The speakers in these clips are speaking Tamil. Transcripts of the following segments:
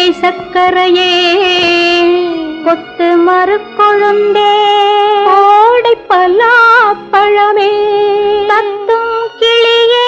சக்கரையே கொத்து மறுக்கொழுந்தே ஓடை பலாப்பழமே தத்தும் கிளியே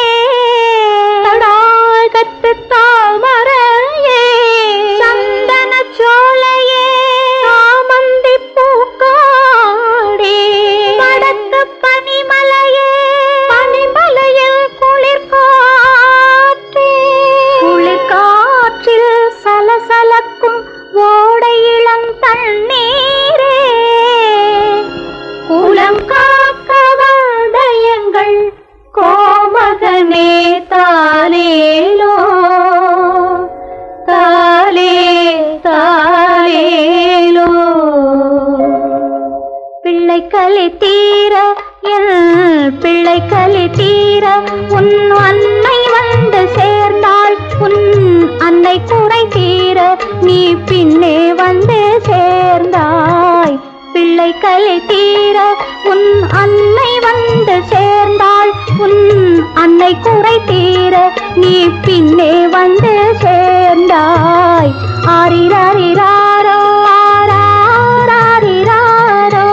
தடாகத்து தாமரையே சந்தன சோலையே சாமந்தி பூக்காடே வடக்கு பனிமலையே பனிமலையில் குளிர் காற்றே குளிர் காற்றில் சலசலக்கும் ஓடை இளம் தண்ணீரே குலம் காக்க வந்தயங்கள் கோமகனே தாலேலோ தாலே தாலேலோ பிள்ளை கலி தீர என் பிள்ளை கலி தீர உன் அன்னை வந்து சேர்ந்தாள் உன் அன்னை குறை தீர நீ பின்னே வந்து சேர்ந்தாய் பிள்ளை கலி தீர உன் அன்னை வந்து சேர்ந்தாள் உன் அன்னை குறை தீர நீ பின்னே வந்து சேர்ந்தாய் ஆரிராரிராரோ ஆராரிராரோ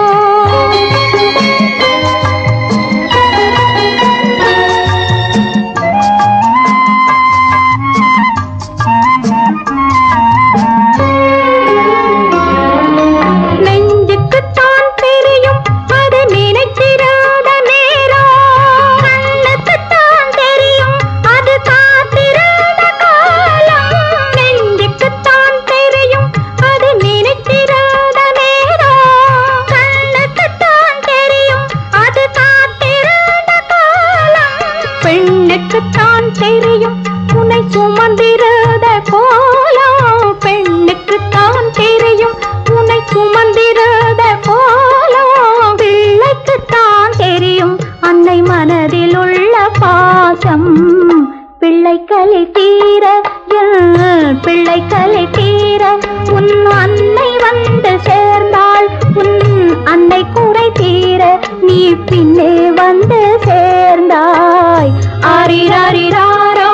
நெஞ்சுக்குத்தான் தெரியும் அது நினைத்திராத நேரம் கண்ணுக்குத்தான் தெரியும் அது காத்திராத காலம் நெஞ்சுக்குத்தான் தெரியும் அது நினைத்திராத நேரம் கண்ணுக்குத்தான் தெரியும் அது காத்திராத காலம் பெண்ணுக்குத்தான் தெரியும் உன்னை சுமந்திராத கோலம் பெண்ணுக்குத்தான் தெரியும் உன்னை சுமந்திராத கோலம் பிள்ளைக்குத்தான் தெரியும் அன்னை மனதில் உள்ள பாசம் பிள்ளை கலை தீர என் பிள்ளை கலை தீர உன் அன்னை வந்து சேர்ந்தாள் உன் அன்னை குறை தீர நீ பின்னே வந்து சேர்ந்தாய் ஆரிராரிராரோ